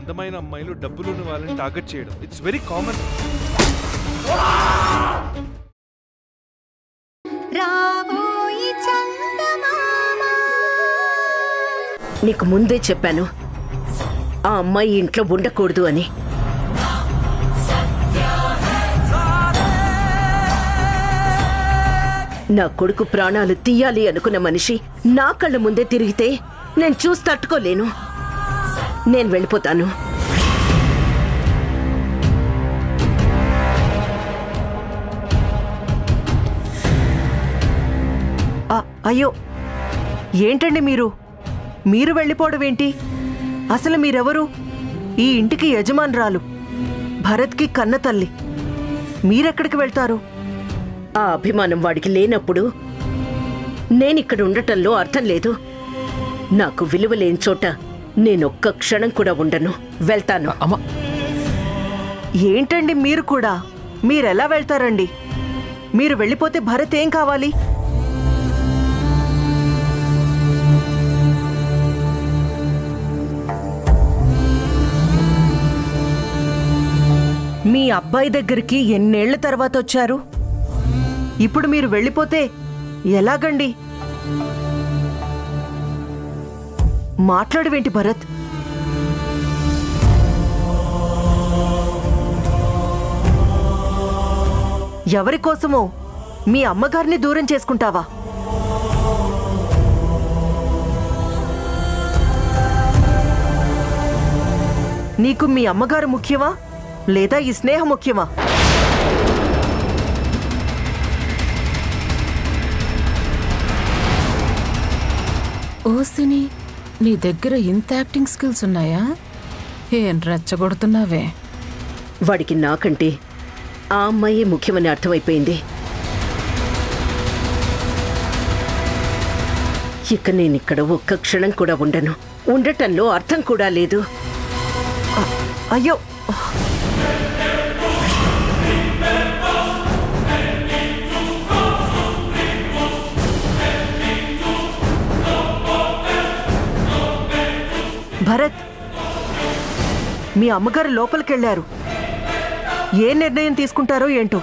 అందమైన అమ్మాయిలు డబ్బులున్న వాళ్ళని టార్గెట్ చేయడం ఇట్స్ వెరీ కామన్ రాబోయి చందమామ నీకు ముందే చెప్పాను ఆ అమ్మాయి ఇంట్లో ఉండకూడదు అని నా కొడుకు ప్రాణాలు తీయాలి అనుకున్న మనిషి నా కళ్ళ ముందే తిరిగితే నేను చూసి తట్టుకోలేను నేను వెళ్ళిపోతాను ఆ, అయ్యో ఏంటండి మీరు మీరు వెళ్ళిపోవడం ఏంటి అసలు మీరెవరు ఈ ఇంటికి యజమానురాలు భరత్కి కన్న తల్లి మీరెక్కడికి వెళ్తారు ఆ అభిమానం వాడికి లేనప్పుడు నేనిక్కడ ఉండటంలో అర్థం లేదు నాకు విలువ లేని చోట నేనొక్క క్షణం కూడా ఉండను వెళ్తాను అమ్మ ఏంటండి మీరు కూడా మీరెలా వెళ్తారండి మీరు వెళ్ళిపోతే భరత్ ఏం కావాలి మీ అబ్బాయి దగ్గరికి ఎన్నేళ్ల తర్వాత వచ్చారు ఇప్పుడు మీరు వెళ్ళిపోతే ఎలాగండి మాట్లాడవేంటి భరత్ ఎవరి కోసమో మీ అమ్మగారిని దూరం చేసుకుంటావా నీకు మీ అమ్మగారు ముఖ్యమా లేదా ఈ స్నేహం ముఖ్యమా ఓసిని నీ దగ్గర ఇంత యాక్టింగ్ స్కిల్స్ ఉన్నాయా ఏం రెచ్చగొడుతున్నావే వాడికి నాకంటే ఆ అమ్మాయే ముఖ్యమని అర్థమైపోయింది ఇక నేనిక్కడ ఒక్క క్షణం కూడా ఉండను ఉండటంలో అర్థం కూడా లేదు అయ్యో భరత్ మీ అమ్మగారు లోపలికెళ్లారు ఏ నిర్ణయం తీసుకుంటారో ఏంటో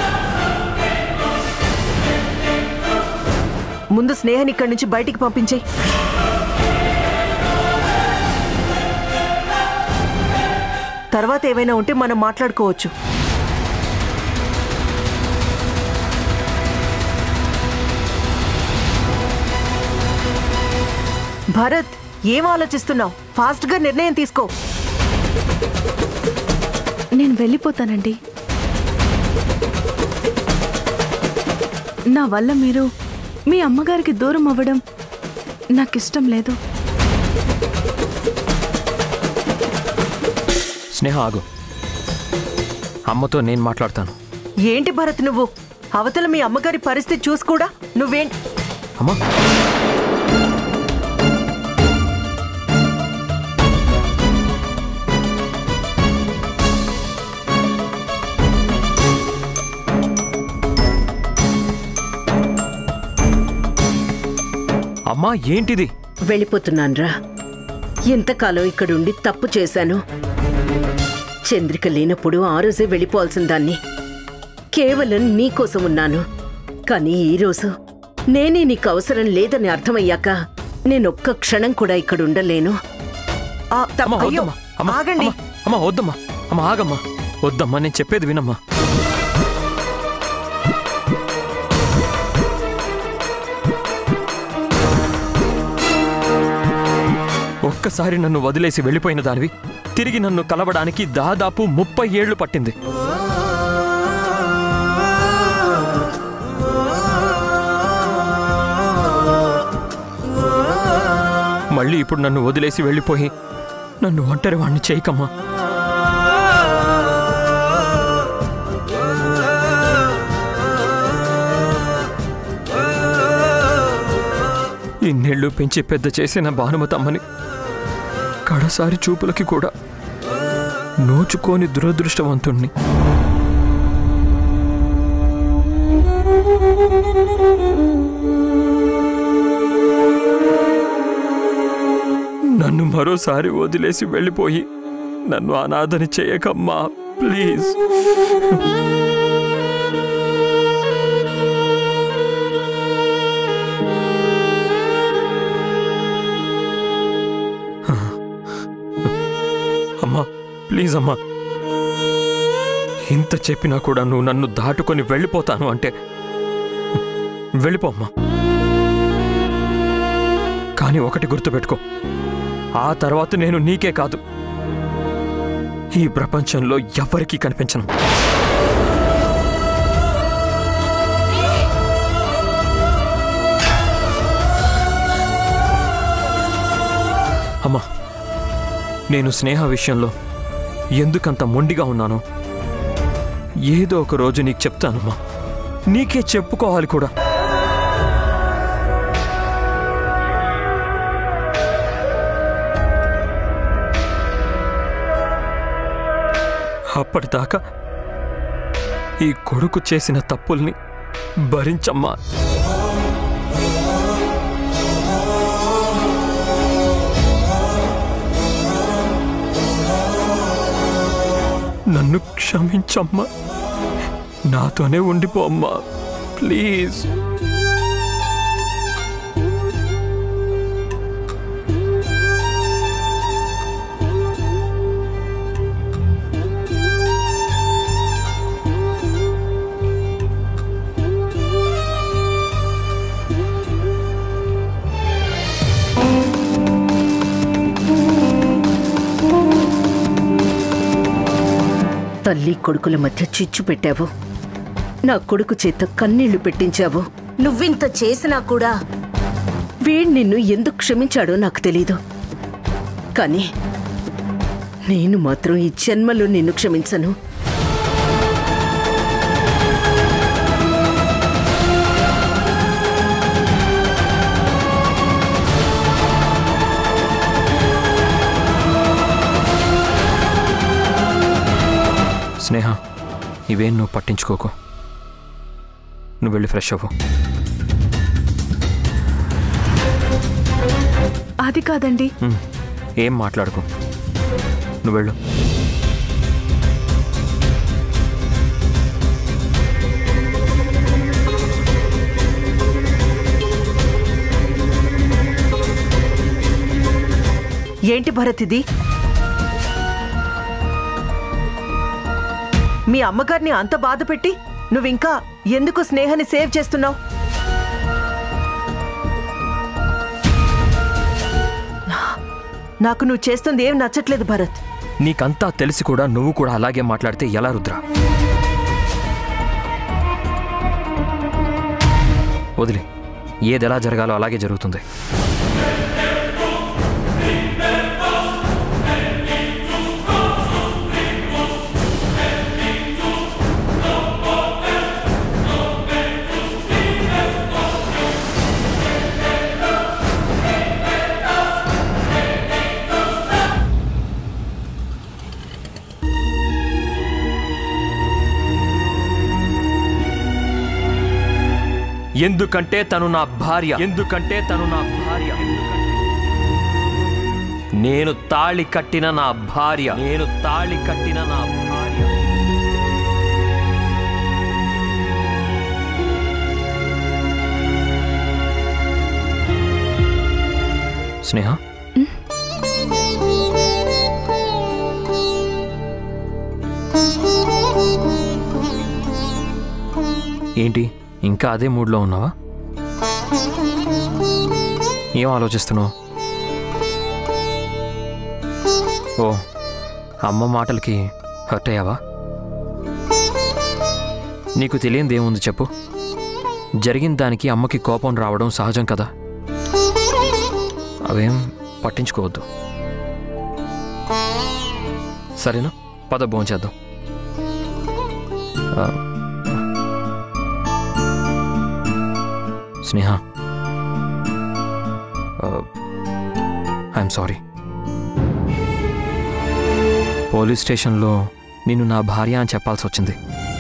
ముందు స్నేహని ఇక్కడి నుంచి బయటికి పంపించేయి తర్వాత ఏవైనా ఉంటే మనం మాట్లాడుకోవచ్చు భరత్ ఏం ఆలోచిస్తున్నావు ఫాస్ట్గా నిర్ణయం తీసుకో నేను వెళ్ళిపోతానండి నా వల్ల మీరు మీ అమ్మగారికి దూరం అవ్వడం నాకు ఇష్టం లేదు స్నేహ ఆగు అమ్మతో నేను మాట్లాడతాను ఏంటి భరత్ నువ్వు అవతల మీ అమ్మగారి పరిస్థితి చూసి కూడా నువ్వేం అమ్మా అమ్మా ఏంటిది వెళ్ళిపోతున్నాన్రా ఎంతకాలం ఇక్కడుండి తప్పు చేశాను చంద్రిక లేనప్పుడు ఆ రోజే వెళ్ళిపోవాల్సిన దాన్ని కేవలం నీకోసం ఉన్నాను కానీ ఈరోజు నేనే నీకు అవసరం లేదని అర్థమయ్యాక నేనొక్క క్షణం కూడా ఇక్కడ ఉండలేను ఆ, అమ్మా అయ్యో వద్దమ్మా అమ్మా ఆగండి అమ్మా, అమ్మా వద్దమ్మా అమ్మా ఆగమ్మా వద్దమ్మా నేను చెప్పేది వినమ్మా ఒక్కసారి నన్ను వదిలేసి వెళ్ళిపోయిన దానివి తిరిగి నన్ను కలవడానికి దాదాపు ముప్పై ఏళ్లు పట్టింది మళ్ళీ ఇప్పుడు నన్ను వదిలేసి వెళ్ళిపోయి నన్ను ఒంటరి వాణ్ణి చేయకమ్మా ఇన్నేళ్లు పెంచి పెద్ద చేసిన భానుమతమ్మని కడసారి చూపులకి కూడా నోచుకోని దురదృష్టవంతుణ్ణి నన్ను మరోసారి వదిలేసి వెళ్ళిపోయి నన్ను అనాథని చేయకమ్మా ప్లీజ్ అమ్మా ప్లీజ్ అమ్మా ఇంత చెప్పినా కూడా నువ్వు నన్ను దాటుకొని వెళ్ళిపోతాను అంటే వెళ్ళిపో అమ్మా కానీ ఒకటి గుర్తుపెట్టుకో ఆ తర్వాత నేను నీకే కాదు ఈ ప్రపంచంలో ఎవ్వరికీ కనిపించను అమ్మా నేను స్నేహ విషయంలో ఎందుకంత మొండిగా ఉన్నానో ఏదో ఒక రోజు నీకు చెప్తానమ్మా నీకే చెప్పుకోవాలి కూడా అప్పటిదాకా ఈ కొడుకు చేసిన తప్పుల్ని భరించమ్మా నన్ను క్షమించమ్మా నాతోనే ఉండిపో అమ్మా ప్లీజ్ తల్లి కొడుకుల మధ్య చిచ్చు పెట్టావు నా కొడుకు చేత కన్నీళ్లు పెట్టించావు నువ్వింత చేసినా కూడా వీడు నిన్ను ఎందుకు క్షమించాడో నాకు తెలీదు కానీ నేను మాత్రం ఈ జన్మలో నిన్ను క్షమించను స్నేహ ఇవేం నువ్వు పట్టించుకోకు నువ్వు వెళ్ళి ఫ్రెష్ అవ్వు అది కాదండి ఉమ్, ఏం మాట్లాడుకో నువ్వు వెళ్ళు ఏంటి భరత్ ఇది మీ అమ్మగారిని అంత బాధ పెట్టి నువ్వింకా ఎందుకు స్నేహాన్ని సేవ్ చేస్తున్నావు నాకు నువ్వు చేస్తుంది ఏం నచ్చట్లేదు భరత్ నీకంతా తెలిసి కూడా నువ్వు కూడా అలాగే మాట్లాడితే ఎలా రుద్రా వదిలే ఏది ఎలా జరగాలో అలాగే జరుగుతుంది ఎందుకంటే తను నా భార్య ఎందుకంటే తను నా భార్య ఎందుకంటే- నేను తాళి కట్టిన నా భార్య నేను తాళి కట్టిన నా భార్య స్నేహ ఏంటి ఇంకా అదే మూడ్లో ఉన్నావా ఏం ఆలోచిస్తున్నావు ఓ అమ్మ మాటలకి హర్ట్ అయ్యావా నీకు తెలియంది ఏముంది చెప్పు జరిగిన దానికి అమ్మకి కోపం రావడం సహజం కదా అవేం పట్టించుకోవద్దు సరేనా పద భోంచేద్దాం ఆ, స్నేహ ఐఎమ్ సారీ పోలీస్ స్టేషన్లో నిన్ను నా భార్య అని చెప్పాల్సి వచ్చింది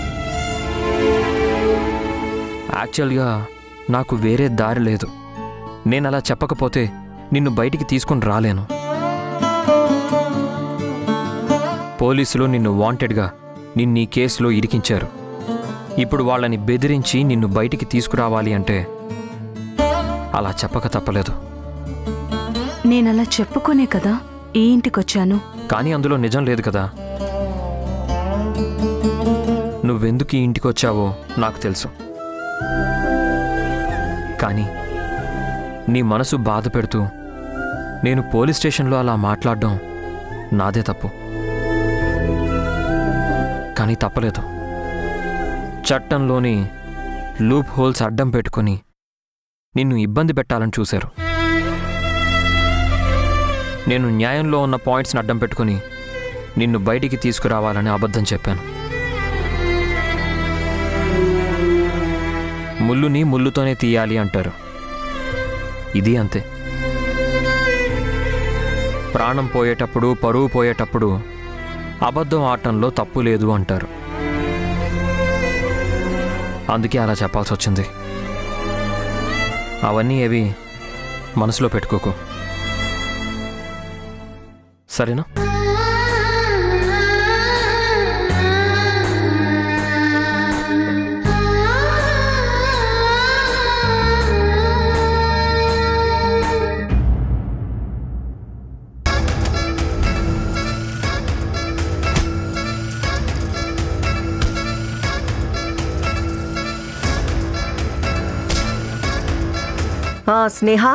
యాక్చువల్గా నాకు వేరే దారి లేదు నేను అలా చెప్పకపోతే నిన్ను బయటికి తీసుకొని రాలేను పోలీసులు నిన్ను వాంటెడ్గా నిన్ను ఈ కేసులో ఇరికించారు ఇప్పుడు వాళ్ళని బెదిరించి నిన్ను బయటికి తీసుకురావాలి అంటే అలా చెప్పక తప్పలేదు నేనలా చెప్పుకోనే కదా ఈ ఇంటికొచ్చాను కానీ అందులో నిజం లేదు కదా నువ్వెందుకు ఈ ఇంటికి వచ్చావో నాకు తెలుసు కానీ నీ మనసు బాధ పెడుతూ నేను పోలీస్ స్టేషన్లో అలా మాట్లాడడం నాదే తప్పు కానీ తప్పలేదు చట్టంలోని లూప్ హోల్స్ అడ్డం పెట్టుకొని నిన్ను ఇబ్బంది పెట్టాలని చూశారు నేను న్యాయంలో ఉన్న పాయింట్స్ని అడ్డం పెట్టుకుని నిన్ను బయటికి తీసుకురావాలని అబద్ధం చెప్పాను ముళ్ళుని ముళ్ళుతోనే తీయాలి అంటారు ఇది అంతే ప్రాణం పోయేటప్పుడు పరువు పోయేటప్పుడు అబద్ధం ఆటంలో తప్పు లేదు అంటారు అందుకే అలా చెప్పాల్సి వచ్చింది అవన్నీ ఏవి మనసులో పెట్టుకోకు సరేనా ఆ, స్నేహ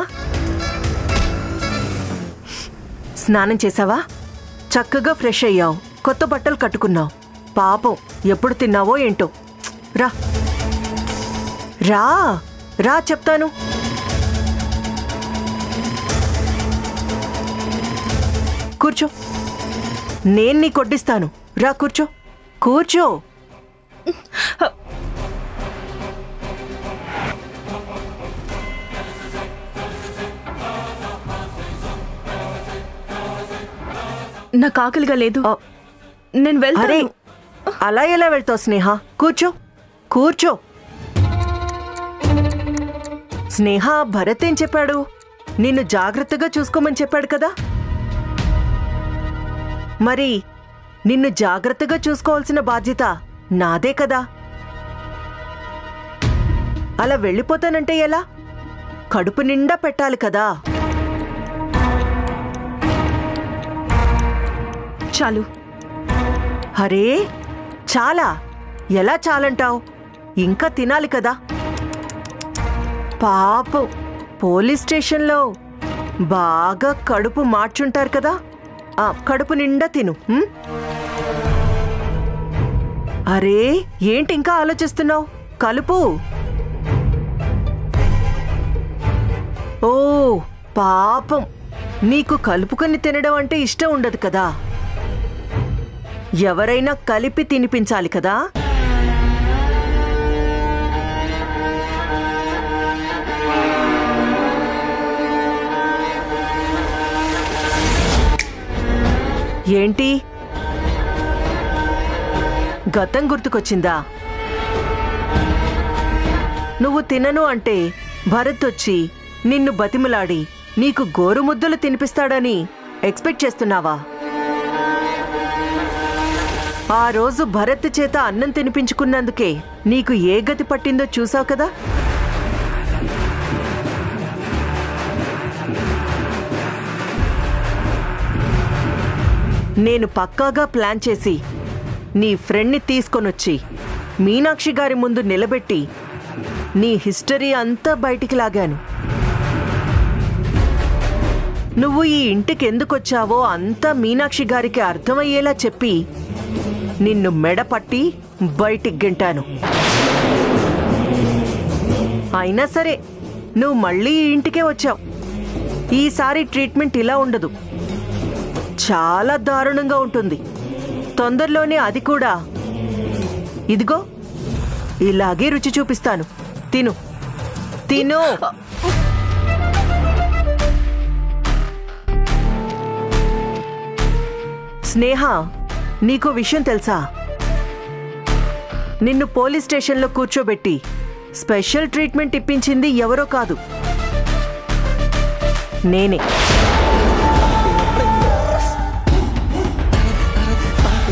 స్నానం చేసావా చక్కగా ఫ్రెష్ అయ్యావు కొత్త బట్టలు కట్టుకున్నావు పాపం ఎప్పుడు తిన్నావో ఏంటో రా రా రా చెప్తాను కూర్చో నేను నీ కొడ్డిస్తాను రా కూర్చో కూర్చో నాకు ఆకలిగా లేదు ఆ, నేను అరే వెళ్తాను అలా ఎలా వెళ్తావు స్నేహ కూర్చో కూర్చో స్నేహ భరత్ ఏం చెప్పాడు నిన్ను జాగ్రత్తగా చూసుకోమని చెప్పాడు కదా మరి నిన్ను జాగ్రత్తగా చూసుకోవాల్సిన బాధ్యత నాదే కదా అలా వెళ్ళిపోతానంటే ఎలా కడుపు నిండా పెట్టాలి కదా చాలు అరే చాలా ఎలా చాలంటావు ఇంకా తినాలి కదా పాపం పోలీస్ స్టేషన్లో బాగా కడుపు మార్చుంటారు కదా ఆ, కడుపు నిండా తిను ఉం? అరే ఏంటి ఇంకా ఆలోచిస్తున్నావు కలుపు ఓ పాపం నీకు కలుపుకొని తినడం అంటే ఇష్టం ఉండదు కదా ఎవరైనా కలిపి తినిపించాలి కదా ఏంటి గతం గుర్తుకొచ్చిందా నువ్వు తినను అంటే భరత్ వచ్చి నిన్ను బతిమలాడి నీకు గోరుముద్దలు తినిపిస్తాడని ఎక్స్పెక్ట్ చేస్తున్నావా ఆ రోజు భరత్ చేత అన్నం తినిపించుకున్నందుకే నీకు ఏ గతి పట్టిందో చూసావు కదా నేను పక్కాగా ప్లాన్ చేసి నీ ఫ్రెండ్ని తీసుకొనొచ్చి మీనాక్షి గారి ముందు నిలబెట్టి నీ హిస్టరీ అంతా బయటికి లాగాను నువ్వు ఈ ఇంటికి ఎందుకొచ్చావో అంతా మీనాక్షి గారికి అర్థమయ్యేలా చెప్పి నిన్ను మెడపట్టి బయటికి గెంటాను అయినా సరే నువ్వు మళ్ళీ ఈ ఇంటికే వచ్చావు ఈసారి ట్రీట్మెంట్ ఇలా ఉండదు చాలా దారుణంగా ఉంటుంది తొందరలోనే అది కూడా ఇదిగో ఇలాగే రుచి చూపిస్తాను తిను తిను స్నేహ నీకో విషయం తెలుసా నిన్ను పోలీస్ స్టేషన్లో కూర్చోబెట్టి స్పెషల్ ట్రీట్మెంట్ ఇప్పించింది ఎవరో కాదు నేనే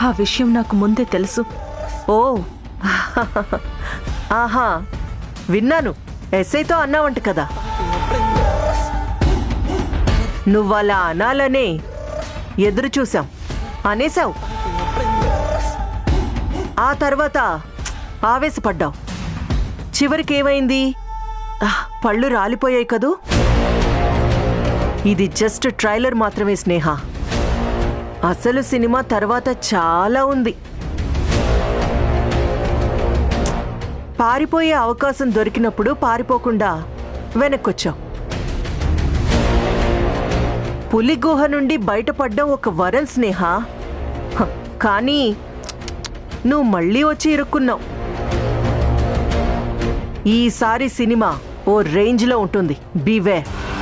ఆ విషయం నాకు ముందే తెలుసు ఓ ఆహా విన్నాను ఎస్ఐతో అన్నావంట కదా నువ్వలా అనాలనే ఎదురు చూసాం అనేసావు ఆ తర్వాత ఆవేశపడ్డావు చివరికి ఏమైంది ఆహ్, పళ్ళు రాలిపోయాయి కదూ ఇది జస్ట్ ట్రైలర్ మాత్రమే స్నేహ అసలు సినిమా తర్వాత చాలా ఉంది పారిపోయే అవకాశం దొరికినప్పుడు పారిపోకుండా వెనక్కొచ్చావు పులి గుహ నుండి బయటపడ్డం ఒక వరం స్నేహ హ, కానీ నువ్వు మళ్ళీ వచ్చి ఇరుక్కున్నావు ఈసారి సినిమా ఓ రేంజ్లో ఉంటుంది బీవే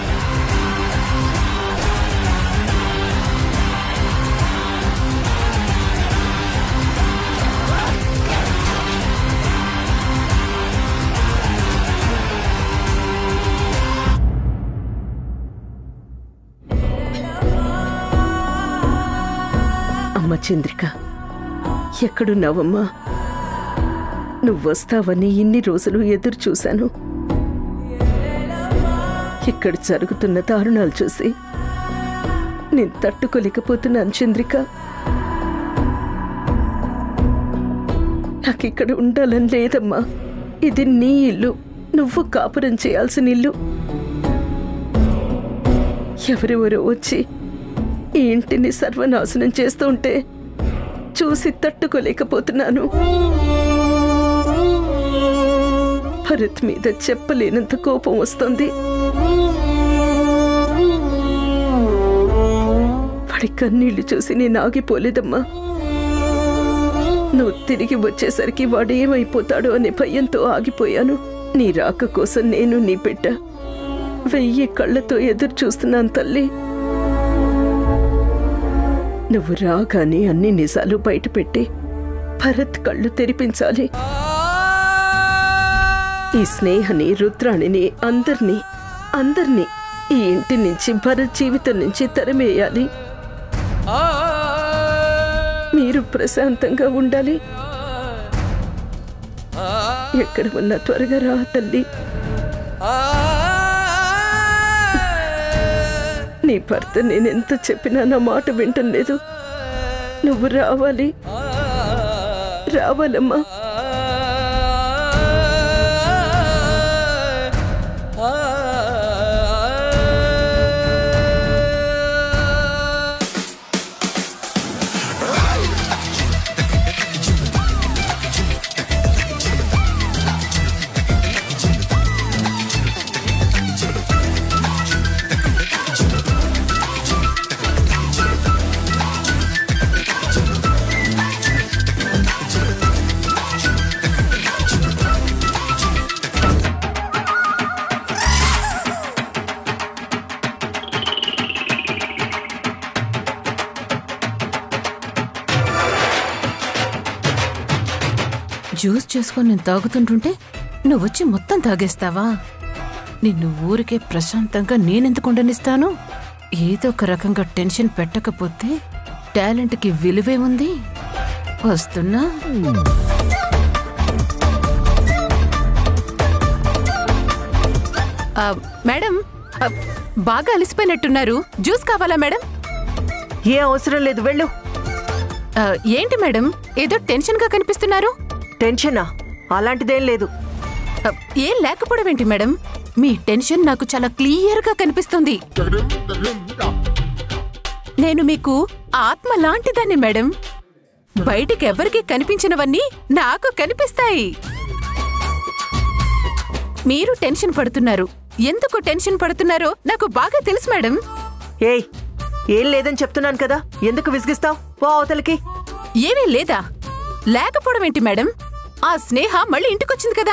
అమ్మ చంద్రిక ఎక్కడున్నావమ్మా నువ్వు వస్తావని ఇన్ని రోజులు ఎదురు చూశాను ఇక్కడ జరుగుతున్న దారుణాలు చూసి నేను తట్టుకోలేకపోతున్నాను చంద్రిక నాకు ఇక్కడ ఉండాలని లేదమ్మా ఇది నీ ఇల్లు నువ్వు కాపురం చేయాల్సిన ఇల్లు ఎవరెవరో వచ్చి ఈ ఇంటిని సర్వనాశనం చేస్తూ ఉంటే చూసి తట్టుకోలేకపోతున్నాను భరత్ మీద చెప్పలేనంత కోపం వస్తుంది వాడి కన్నీళ్లు చూసి నేను ఆగిపోలేదమ్మా నువ్వు తిరిగి వచ్చేసరికి వాడు ఏమైపోతాడో అనే భయంతో ఆగిపోయాను నీ రాక కోసం నేను నీ బిడ్డ వెయ్యి కళ్ళతో ఎదురు చూస్తున్నాను తల్లి నువ్వు రాగానే అన్ని నిజాలు బయటపెట్టి భరత్ కళ్ళు తెరిపించాలి ఈ స్నేహని రుద్రాణిని అందర్నీ అందర్నీ ఈ ఇంటి నుంచి భరత్ జీవితం నుంచి తరిమేయాలి మీరు ప్రశాంతంగా ఉండాలి ఎక్కడ ఉన్నా త్వరగా రా తల్లి నీ భర్త నేనెంత చెప్పినా నా మాట వింటం లేదు నువ్వు రావాలి రావాలమ్మా జ్యూస్ చేసుకొని నేను తాగుతుంటుంటే నువ్వు వచ్చి మొత్తం తాగేస్తావా నిన్ను ఊరికే ప్రశాంతంగా నేనెందుకు ఉండనిస్తాను ఏదో ఒక రకంగా టెన్షన్ పెట్టకపోతే టాలెంట్కి విలువే ఉంది వస్తున్నా ఆ, మేడం ఆ, బాగా అలసిపోయినట్టున్నారు జ్యూస్ కావాలా మేడం ఏ అవసరం లేదు వెళ్ళు ఆ, ఏంటి మేడం ఏదో టెన్షన్గా కనిపిస్తున్నారు టెన్షనా అలాంటిదేం లేదు అ, ఏం లేకపోవడం ఏంటి మేడం మీ టెన్షన్ నాకు చాలా క్లియర్ గా కనిపిస్తుంది నేను మీకు ఆత్మ లాంటిదాన్ని మేడం బయటికి ఎవరికి కనిపించినవన్నీ నాకు కనిపిస్తాయి మీరు టెన్షన్ పడుతున్నారు ఎందుకు టెన్షన్ పడుతున్నారో నాకు బాగా తెలుసు మేడం ఏయ్ ఏం లేదని చెప్తున్నాను కదా ఎందుకు విసిగిస్తావు పో అవతలికి ఏమీ లేదా లేకపోవడం ఏంటి మేడం ఆ స్నేహ మళ్ళీ ఇంటికొచ్చింది కదా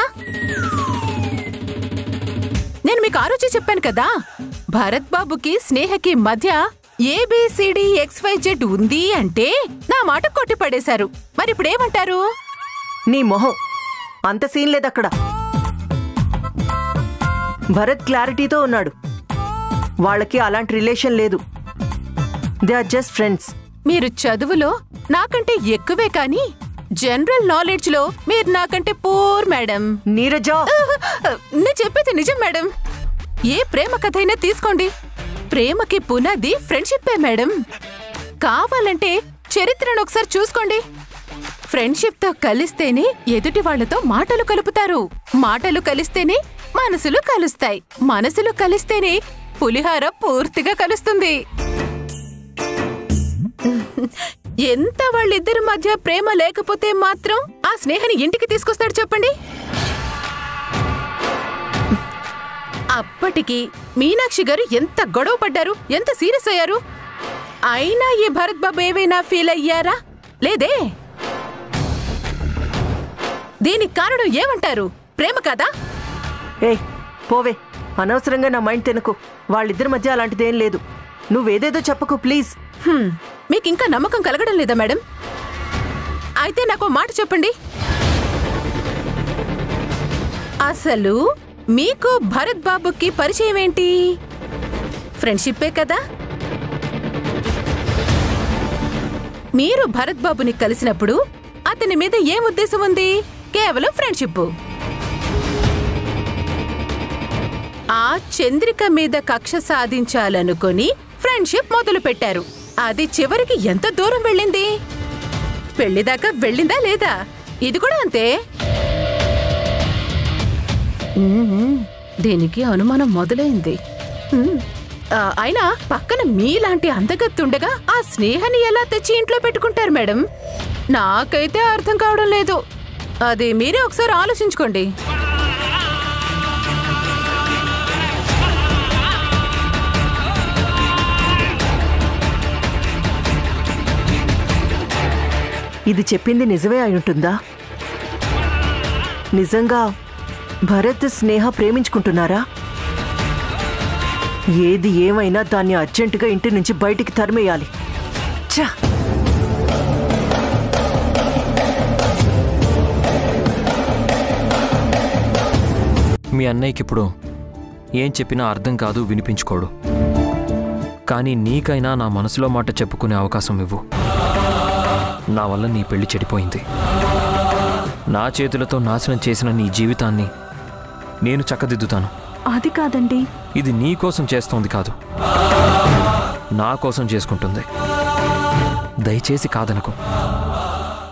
నేను మీకు ఆ రోజే చెప్పాను కదా భరత్ బాబుకి స్నేహకి మధ్య ఏబిసిడి వై జెడ్ ఉంది అంటే నా మాట కొట్టి పడేశారు మరి ఇప్పుడు ఏమంటారు నీ మొహం అంత సీన్ లేదు అక్కడ భరత్ క్లారిటీతో ఉన్నాడు వాళ్ళకి అలాంటి రిలేషన్ లేదు దే ఆర్ జస్ట్ ఫ్రెండ్స్ మీరు చదువులో నాకంటే ఎక్కువే కానీ జనరల్ నాలెడ్జ్ లో మీరు నాకంటే పూర్ మేడం నీరజ నేను చెప్పేది నిజం మేడం ఏ ప్రేమ కథ అయినా తీసుకోండి ప్రేమకి పునాది ఫ్రెండ్షిప్పే మేడం కావాలంటే చరిత్రను ఒకసారి చూసుకోండి ఫ్రెండ్షిప్ తో కలిస్తేనే ఎదుటి వాళ్ళతో మాటలు కలుపుతారు మాటలు కలిస్తేనే మనసులు కలుస్తాయి మనసులు కలిస్తేనే పులిహార పూర్తిగా కలుస్తుంది ఎంత వాళ్ళిద్దరి మధ్య ప్రేమ లేకపోతే మాత్రం ఆ స్నేహని ఇంటికి తీసుకొస్తాడు చెప్పండి అప్పటికి మీనాక్షి గారు ఎంత గొడవ పడ్డారు ఎంత సీరియస్ అయ్యారు అయినా ఈ భరత్ బాబు ఏవైనా ఫీల్ అయ్యారా లేదే దీనికి కారణం ఏమంటారు ప్రేమ కదా ఏ పోవే అనవసరంగా నా మైండ్ తినకు వాళ్ళిద్దరి మధ్య అలాంటిదేం లేదు నువ్వేదేదో చెప్పకు ప్లీజ్ హ్మ్, మీకు ఇంకా నమ్మకం కలగడం లేదా మేడం అయితే నాకు ఓ మాట చెప్పండి అసలు మీకు భరత్ బాబుకి పరిచయం ఏంటి ఫ్రెండ్షిప్పే కదా మీరు భరత్ బాబుని కలిసినప్పుడు అతని మీద ఏం ఉద్దేశం ఉంది కేవలం ఫ్రెండ్షిప్ ఆ చంద్రిక మీద కక్ష సాధించాలనుకొని ఫ్రెండ్షిప్ మొదలు పెట్టారు అది చివరికి ఎంత దూరం వెళ్ళింది పెళ్లిదాకా వెళ్ళిందా లేదా ఇది కూడా అంతే మ్మ్. దీనికి అనుమానం మొదలైంది మ్మ్. ఆ, అయినా పక్కన మీలాంటి అందగత్తుండగా ఆ స్నేహాన్ని ఎలా తెచ్చి ఇంట్లో పెట్టుకుంటారు మేడం నాకైతే అర్థం కావడం లేదు అది మీరే ఒకసారి ఆలోచించుకోండి ఇది చెప్పింది నిజమే అయి ఉంటుందా నిజంగా భరత్ స్నేహ ప్రేమించుకుంటున్నారా ఏది ఏమైనా దాన్ని అర్జెంటుగా ఇంటి నుంచి బయటికి తరిమేయాలి ఛ! మీ అన్నయ్యకి ఇప్పుడు ఏం చెప్పినా అర్థం కాదు వినిపించుకోడు కానీ నీకైనా నా మనసులో మాట చెప్పుకునే అవకాశం ఇవ్వు నా వల్ల నీ పెళ్లి చెడిపోయింది నా చేతులతో నాశనం చేసిన నీ జీవితాన్ని నేను చక్కదిద్దుతాను అది కాదండి ఇది నీ కోసం చేస్తోంది కాదు నా కోసం చేసుకుంటుంది దయచేసి కాదనకు